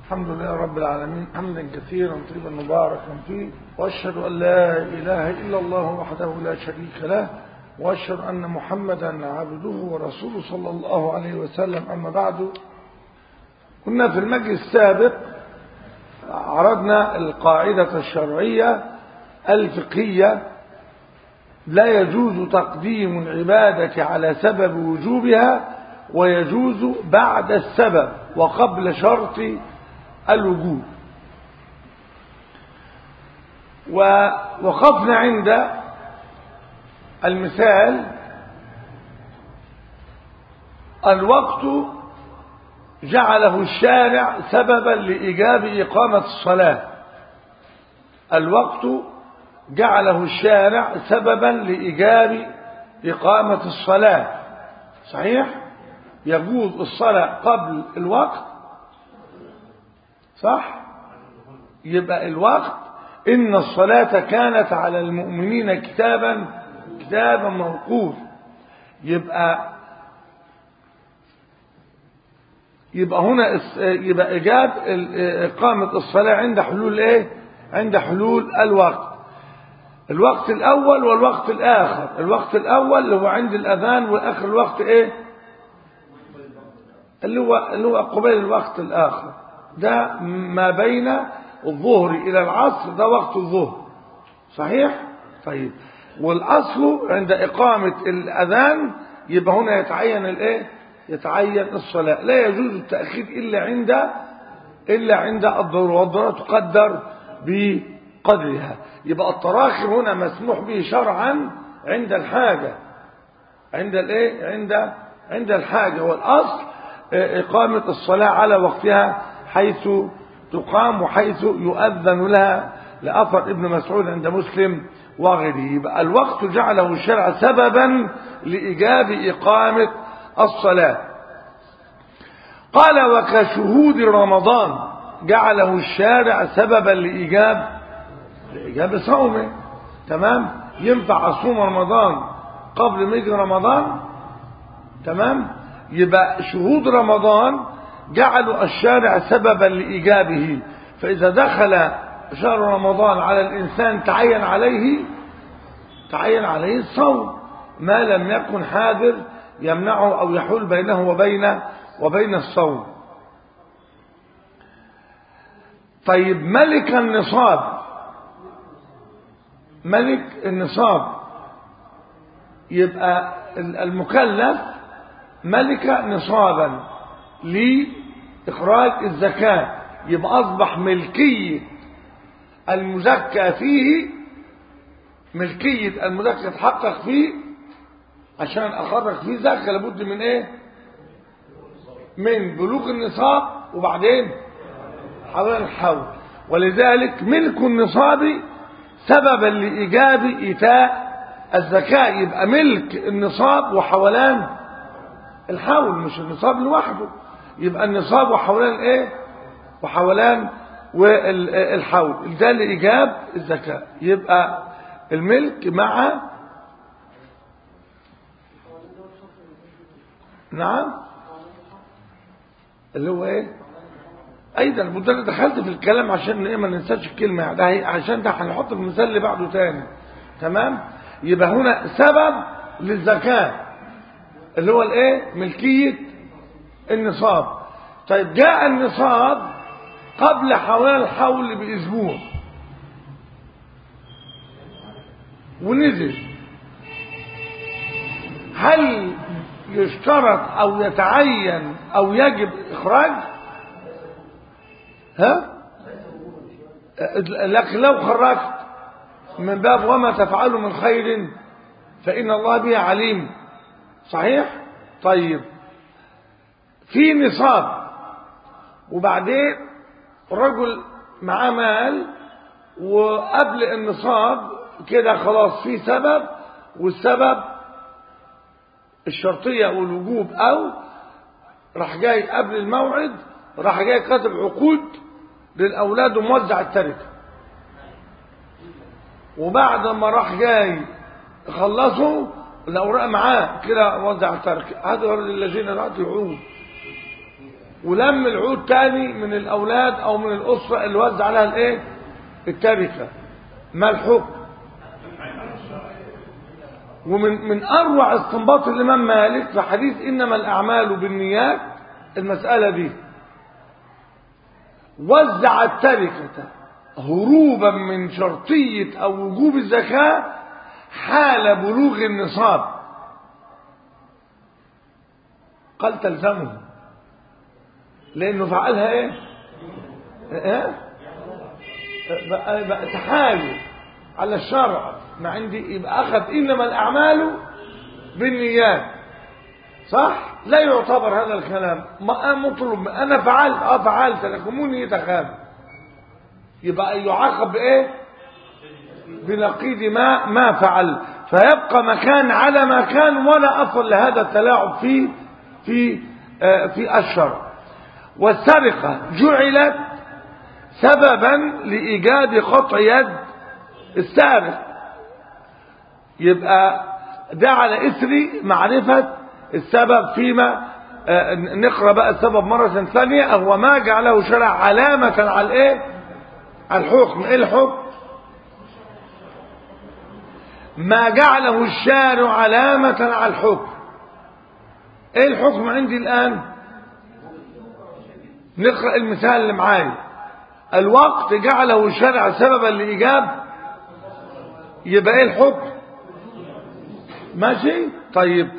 الحمد لله رب العالمين حمدا كثيرا طيبا مباركا فيه واشهد ان لا اله الا الله وحده لا شريك له واشهد ان محمدا عبده ورسوله صلى الله عليه وسلم اما بعد كنا في المجلس السابق عرضنا القاعده الشرعيه الفقهيه لا يجوز تقديم العباده على سبب وجوبها ويجوز بعد السبب وقبل شرط الوجود ووقفنا عند المثال الوقت جعله الشارع سببا لإيجاب إقامة الصلاة الوقت جعله الشارع سببا لإيجاب إقامة الصلاة صحيح يجوز الصلاة قبل الوقت صح يبقى الوقت إن الصلاة كانت على المؤمنين كتابا كتابا موقوف يبقى يبقى هنا يبقى إجاب إقامة الصلاة عند حلول إيه عند حلول الوقت الوقت الأول والوقت الآخر الوقت الأول اللي هو عند الأذان والآخر الوقت إيه اللي هو اللي هو قبيل الوقت الآخر ده ما بين الظهر إلى العصر ده وقت الظهر صحيح طيب والأصل عند إقامة الأذان يبقى هنا يتعين الإيه يتعين الصلاة لا يجوز التأخير إلا عند إلا عند الضرورة والضرورة تقدر بقدرها يبقى التراخي هنا مسموح به شرعا عند الحاجة عند الإيه عند عند الحاجة والأصل إقامة الصلاة على وقتها حيث تقام وحيث يؤذن لها لأثر ابن مسعود عند مسلم وغيره يبقى الوقت جعله الشرع سببا لإيجاب إقامة الصلاة قال وكشهود رمضان جعله الشارع سببا لإيجاب لإيجاب صومه تمام ينفع أصوم رمضان قبل ما يجي رمضان تمام يبقى شهود رمضان جعلوا الشارع سببا لإيجابه فإذا دخل شهر رمضان على الإنسان تعين عليه تعين عليه الصوم ما لم يكن حاضر يمنعه أو يحول بينه وبين وبين الصوم طيب ملك النصاب ملك النصاب يبقى المكلف ملك نصابا لإخراج الزكاة يبقى أصبح ملكية المزكى فيه ملكية المزكى تحقق فيه عشان أخرج فيه زكاة لابد من إيه من بلوغ النصاب وبعدين حوالي الحول ولذلك ملك النصاب سببا لإيجاب إيتاء الزكاة يبقى ملك النصاب وحولان الحول مش النصاب لوحده يبقى النصاب وحولان ايه وحولان والحول ده لإيجاب الزكاة يبقى الملك مع نعم اللي هو ايه ايضا ده دخلت في الكلام عشان ايه ما ننساش الكلمه ده عشان ده هنحط المثال اللي بعده تاني تمام يبقى هنا سبب للزكاه اللي هو الايه ملكيه النصاب طيب جاء النصاب قبل حوالي الحول باسبوع ونزل هل يشترط او يتعين او يجب اخراج ها لكن لو خرجت من باب وما تفعلوا من خير فان الله به عليم صحيح طيب في نصاب وبعدين رجل معاه مال وقبل النصاب كده خلاص في سبب والسبب الشرطية والوجوب أو راح جاي قبل الموعد راح جاي كاتب عقود للأولاد وموزع التركة وبعد ما راح جاي خلصوا الأوراق معاه كده وزع التركة هذا الذين رأت العقود ولم العود تاني من الأولاد أو من الأسرة اللي وزع عليها الإيه التركة ما الحكم ومن من أروع استنباط الإمام مالك في حديث إنما الأعمال بالنيات المسألة دي وزع التركة هروبا من شرطية أو وجوب الزكاة حال بلوغ النصاب قال تلزمه لأنه فعلها إيه؟ إيه؟ بقى بقى تحايل على الشرع ما عندي يبقى أخذ إنما الأعمال بالنيات صح لا يعتبر هذا الكلام ما مطلوب أنا فعلت أه فعلت لكن مو نية خاب يبقى يعاقب بإيه بنقيض ما ما فعل فيبقى مكان على ما كان ولا أصل لهذا التلاعب في في آه في الشرع والسرقة جعلت سببا لإيجاد قطع يد السارق يبقى ده على إثر معرفة السبب فيما آه نقرأ بقى السبب مرة ثانية هو ما جعله شرع علامة على الايه على الحكم ايه الحكم ما جعله الشارع علامة على الحكم ايه الحكم عندي الآن نقرأ المثال اللي معايا الوقت جعله الشرع سببا لإيجاب يبقى ايه الحكم ماشي طيب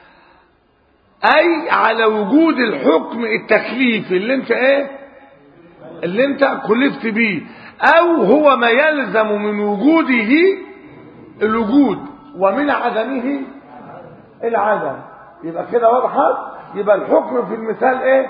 اي على وجود الحكم التكليفي اللي انت ايه اللي انت كلفت بيه او هو ما يلزم من وجوده الوجود ومن عدمه العدم يبقى كده وضحت يبقى الحكم في المثال ايه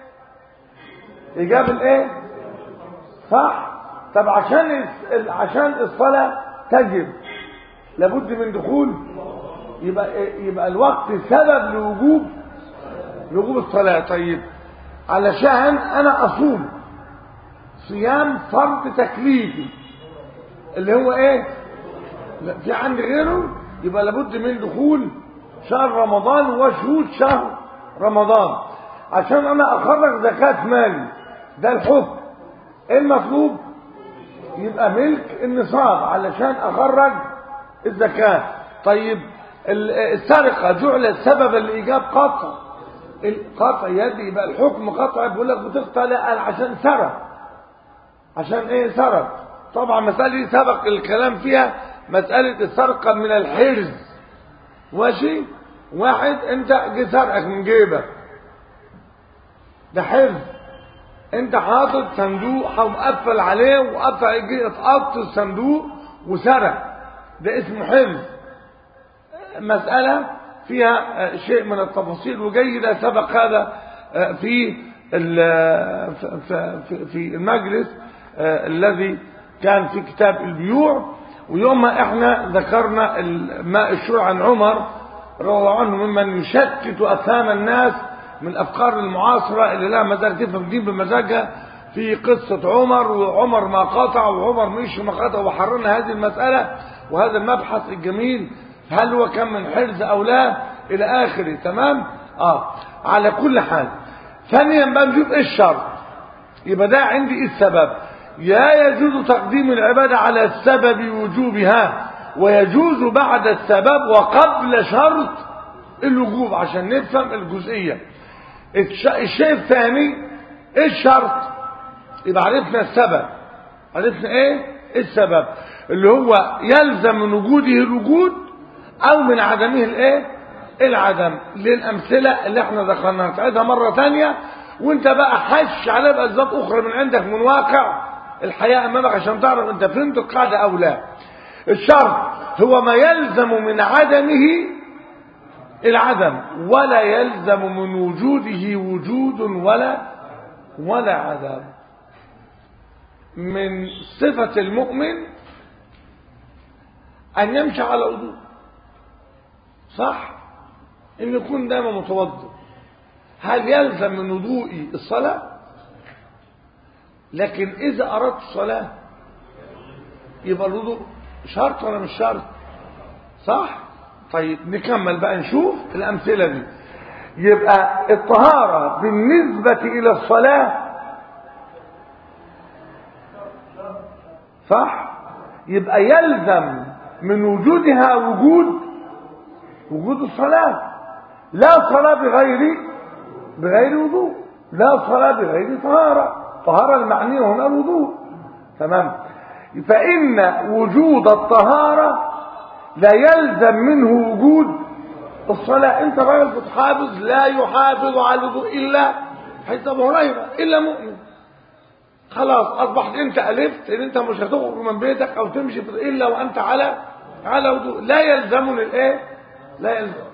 ايجاب الايه صح طب عشان عشان الصلاه تجب لابد من دخول يبقى يبقى الوقت سبب لوجوب لوجوب الصلاه طيب علشان انا اصوم صيام فرض تكليفي اللي هو ايه لا في عندي غيره يبقى لابد من دخول شهر رمضان وشهود شهر رمضان عشان انا اخرج زكاة مالي ده الحكم ايه المطلوب يبقى ملك النصاب علشان اخرج الزكاة طيب السرقة جعلت سببا لإيجاب قطع القطع يدي يبقى الحكم قطع بيقول لك بتقطع لا عشان سرق عشان ايه سرق طبعا مسألة دي سبق الكلام فيها مسألة السرقة من الحرز ماشي واحد انت جه سرقك من جيبك ده حرز انت حاطط صندوق ومقفل عليه وقفل جه اتقط الصندوق وسرق ده اسمه حرز مسألة فيها شيء من التفاصيل وجيدة سبق هذا في في المجلس الذي كان في كتاب البيوع ويوم احنا ذكرنا ما الشرع عن عمر رضي الله عنه ممن يشتت افهام الناس من الافكار المعاصره اللي لها مزاج تفهم دين بمزاجها في قصه عمر وعمر ما قطع وعمر مش ما قطع وحررنا هذه المساله وهذا المبحث الجميل هل هو كان من حرز او لا الى اخره تمام اه على كل حال ثانيا بقى نشوف ايه الشرط يبقى ده عندي ايه السبب يا يجوز تقديم العبادة على السبب وجوبها ويجوز بعد السبب وقبل شرط الوجوب عشان نفهم الجزئية الشيء الثاني ايه الشرط يبقى عرفنا السبب عرفنا ايه السبب اللي هو يلزم من وجوده الوجود او من عدمه الايه العدم للامثله اللي احنا ذكرناها تعيدها مره ثانيه وانت بقى حش على باسباب اخرى من عندك من واقع الحياه امامك عشان تعرف انت فهمت القاعده او لا الشرط هو ما يلزم من عدمه العدم ولا يلزم من وجوده وجود ولا ولا عدم من صفة المؤمن أن يمشي على وضوء صح أن يكون دائما متوضئ هل يلزم من وضوئي الصلاة لكن إذا أردت الصلاة يبقى الوضوء شرط ولا مش شرط صح طيب نكمل بقى نشوف الأمثلة دي يبقى الطهارة بالنسبة إلى الصلاة صح يبقى يلزم من وجودها وجود وجود الصلاة لا صلاة بغير بغير وضوء لا صلاة بغير طهارة طهارة المعنية هنا الوضوء تمام فإن وجود الطهارة لا يلزم منه وجود الصلاة انت راجل بتحافظ لا يحافظ على الوضوء إلا حيث أبو هريرة إلا مؤمن خلاص أصبحت أنت ألفت إن أنت مش هتخرج من بيتك أو تمشي إلا وأنت على على وضوء لا يلزمني الإيه لا يلزم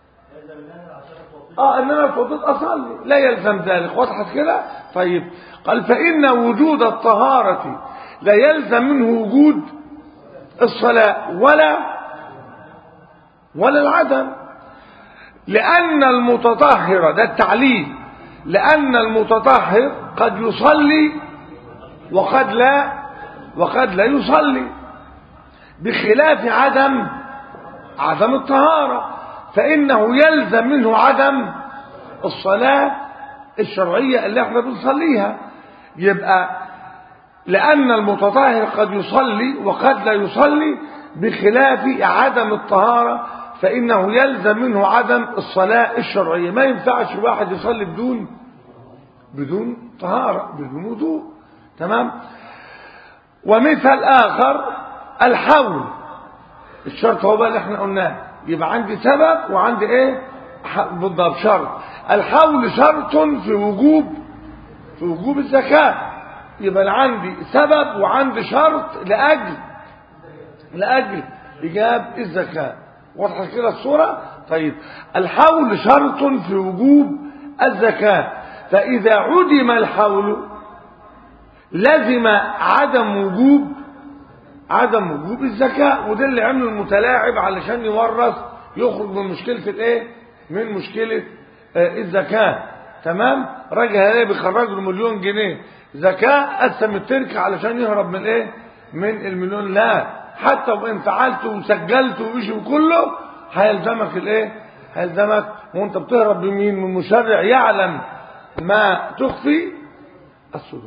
اه ان انا اتوضيت اصلي لا يلزم ذلك وضحت كده طيب قال فان وجود الطهاره لا يلزم منه وجود الصلاه ولا ولا العدم لان المتطهر ده التعليل لان المتطهر قد يصلي وقد لا وقد لا يصلي بخلاف عدم عدم الطهاره فإنه يلزم منه عدم الصلاة الشرعية اللي احنا بنصليها يبقى لأن المتطهر قد يصلي وقد لا يصلي بخلاف عدم الطهارة فإنه يلزم منه عدم الصلاة الشرعية ما ينفعش واحد يصلي بدون بدون طهارة بدون وضوء تمام ومثل آخر الحول الشرط هو بقى اللي احنا قلناه يبقى عندي سبب وعندي ايه بالضبط شرط الحول شرط في وجوب في وجوب الزكاة يبقى أنا عندي سبب وعندي شرط لأجل لأجل إيجاب الزكاة واضحة كده الصورة طيب الحول شرط في وجوب الزكاة فإذا عدم الحول لزم عدم وجوب عدم وجوب الزكاة وده اللي عمله المتلاعب علشان يورث يخرج من مشكلة الايه من مشكلة آه الزكاة تمام راجل هلاقي بيخرج له مليون جنيه زكاة قسم التركة علشان يهرب من ايه من المليون لا حتى وان فعلت وسجلت ومشي وكله هيلزمك الايه هيلزمك وانت بتهرب بمين من مشرع يعلم ما تخفي الصدور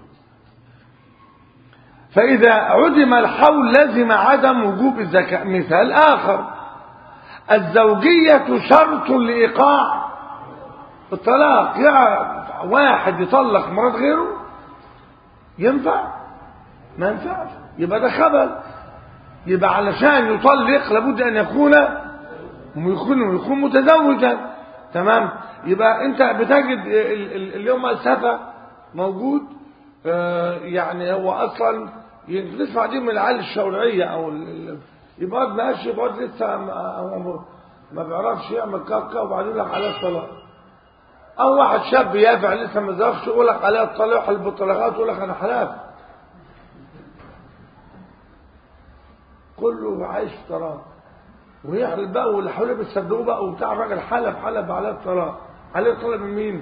فإذا عدم الحول لزم عدم وجوب الزكاة مثال آخر الزوجية شرط لإيقاع الطلاق يا واحد يطلق مرات غيره ينفع ما ينفعش يبقى ده خبل يبقى علشان يطلق لابد أن يكون يكون يكون متزوجا تمام يبقى انت بتجد اليوم السفة موجود يعني هو اصلا يدفع دي من العيال الشرعيه او يبقى ماشي يبقى لسه ما, ما بيعرفش يعمل كاكا وبعدين يقول لك عليه الطلاق او واحد شاب يافع لسه ما زوجش يقول لك عليه الطلاق البطلاقات يقول لك انا حلاف كله عايش في طلاق ويحلف بقى واللي حواليه بيصدقوه بقى وبتاع الراجل حلف حلف عليه الطلاق عليه الطلاق من مين؟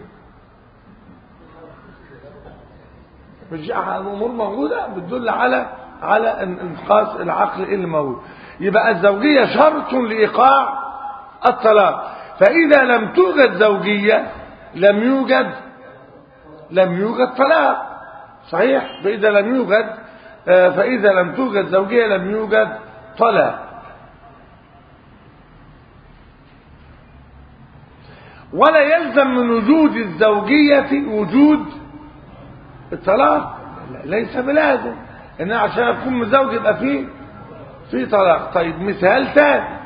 مش الامور موجوده بتدل على على انقاص العقل اللي موجود يبقى الزوجيه شرط لايقاع الطلاق فاذا لم توجد زوجيه لم يوجد لم يوجد طلاق صحيح فاذا لم يوجد فاذا لم توجد زوجيه لم يوجد طلاق ولا يلزم من وجود الزوجيه وجود الطلاق ليس بلازم ان عشان اكون متزوج يبقى فيه في طلاق طيب مثال ثاني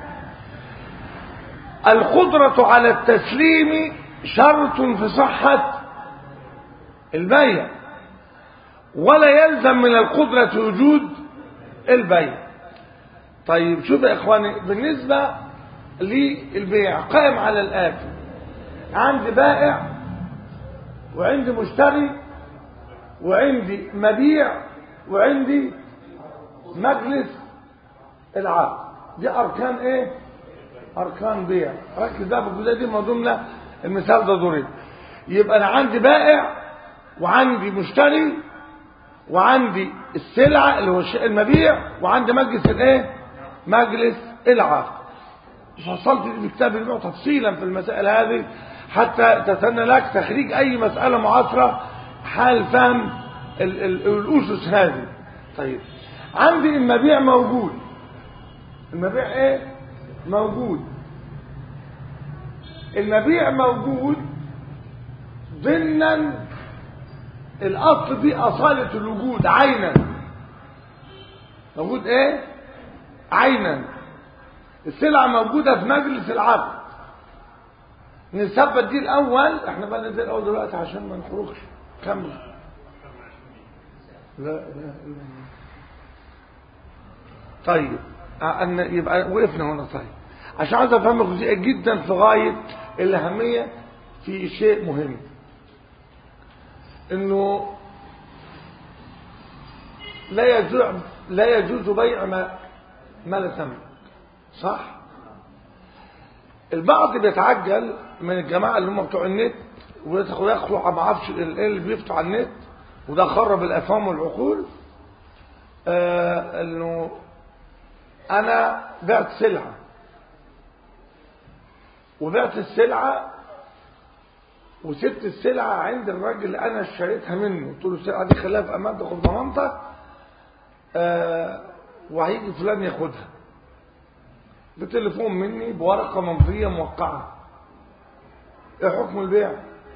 القدرة على التسليم شرط في صحة البيع ولا يلزم من القدرة وجود البيع طيب شوف يا اخواني بالنسبة للبيع قائم على الآتي عندي بائع وعندي مشتري وعندي مبيع وعندي مجلس العقد دي اركان ايه اركان بيع ركز بقى في الجزئيه دي ما ضمن المثال ده ضرب يبقى انا عندي بائع وعندي مشتري وعندي السلعه اللي هو المبيع وعندي مجلس الايه مجلس العقد فصلت في كتاب البيع تفصيلا في المسائل هذه حتى تتنى لك تخريج أي مسألة معاصرة حال فهم ال- ال- الأسس هذه طيب عندي المبيع موجود المبيع ايه موجود المبيع موجود ضمنا الاصل في اصالة الوجود عينا موجود ايه عينا السلعة موجودة في مجلس العقد نثبت دي الاول احنا بقى ننزل الاول دلوقتي عشان ما نخرجش كمل لا لا الا الله طيب أن يبقى وقفنا هنا طيب عشان عايز افهمك جزئيه جدا في غايه الاهميه في شيء مهم انه لا يجوز لا يجوز بيع ما ما لا تملك صح البعض بيتعجل من الجماعه اللي هم بتوع النت ويدخلوا ياخدوا ما اعرفش ايه اللي بيفتوا على النت وده خرب الافهام والعقول آه انه انا بعت سلعه وبعت السلعه وسبت السلعه عند الراجل اللي انا اشتريتها منه قلت له السلعه دي خليها في امان تاخد ضمانتك آه وهيجي فلان ياخدها بتليفون مني بورقه ممضيه موقعه ايه حكم البيع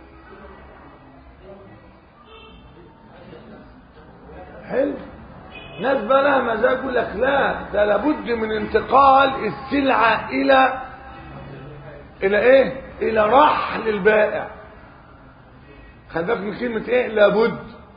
حلو ناس بقى لها مزاج يقول لك لا ده لابد من انتقال السلعه الى الى ايه الى رحل البائع خلي بالك من كلمه ايه لابد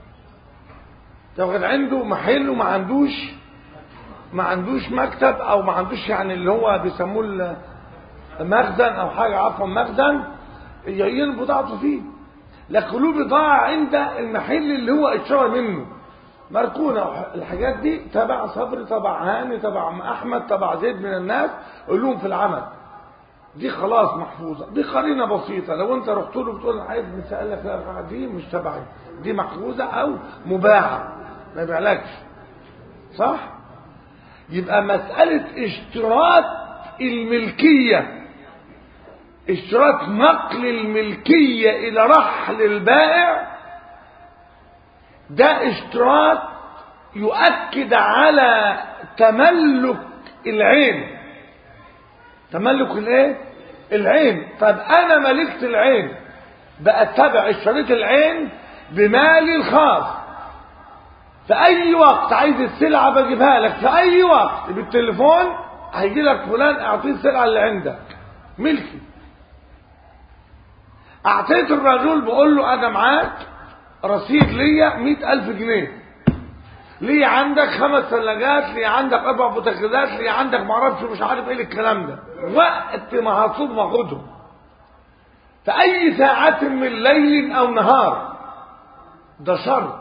لو عنده محل وما عندوش ما عندوش مكتب او ما عندوش يعني اللي هو بيسموه مخزن او حاجه عفوا مخزن يعين بضاعته فيه لكن له بضاعه عند المحل اللي هو اشترى منه مركونه الحاجات دي تبع صبري تبع هاني تبع احمد تبع زيد من الناس لهم في العمل دي خلاص محفوظه دي قرينه بسيطه لو انت رحت له بتقول انا عايز مسألة لك لا دي مش تبعي دي محفوظه او مباحه ما يبيعلكش صح يبقى مساله اشتراط الملكيه اشتراط نقل الملكيه الى رحل البائع ده اشتراط يؤكد على تملك العين تملك الايه العين طب انا ملكت العين بأتبع اشتريت العين بمالي الخاص في اي وقت عايز السلعة بجيبها لك في اي وقت بالتليفون هيجي لك فلان اعطيه السلعة اللي عندك ملكي اعطيت الرجل بقول له انا معاك رصيد ليا مئة ألف جنيه ليه عندك خمس ثلاجات ليه عندك أربع بوتاجازات ليه عندك معرفش مش عارف إيه الكلام ده وقت ما هطلب ماخدهم في أي ساعة من ليل أو نهار ده شرط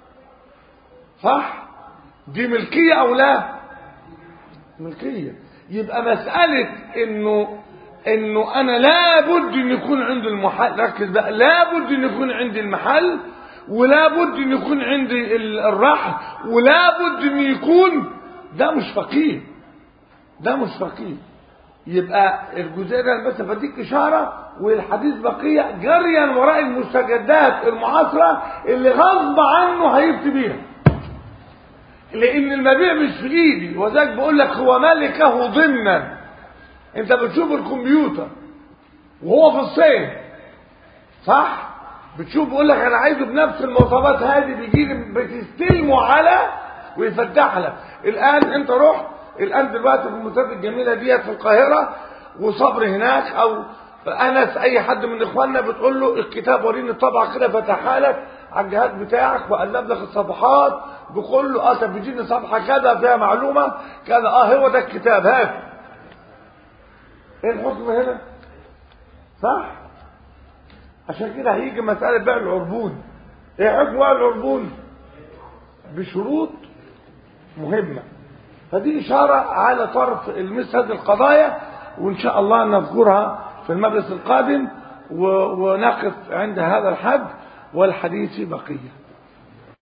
صح دي ملكية أو لا ملكية يبقى مسألة إنه إنه أنا لابد إن يكون عندي المحل ركز بقى لابد إن يكون عندي المحل ولا بد ان يكون عندي الرحل ولا بد ان يكون ده مش فقيه ده مش فقيه يبقى الجزئيه ده بس بديك اشاره والحديث بقيه جريا وراء المستجدات المعاصره اللي غصب عنه هيفتي بيها لان المبيع مش في ايدي وذلك بقول لك هو ملكه ضمنا انت بتشوف الكمبيوتر وهو في الصين صح بتشوف بيقول لك انا عايزه بنفس المواصفات هذه بيجي لي بتستلمه على ويفتح لك الان انت رحت الان دلوقتي في المنتدى الجميله ديت في القاهره وصبر هناك او انس اي حد من اخواننا بتقول له الكتاب وريني الطبعه كده فتحها لك على الجهاز بتاعك وقلب لك الصفحات بيقول له اه طب بيجيني صفحه كذا فيها معلومه كذا اه هو ده الكتاب هات ايه الحكم هنا صح عشان كده هيجي مسألة بيع العربون ايه حكم بيع العربون بشروط مهمة فدي إشارة على طرف مثل هذه القضايا وإن شاء الله نذكرها في المجلس القادم ونقف عند هذا الحد والحديث بقية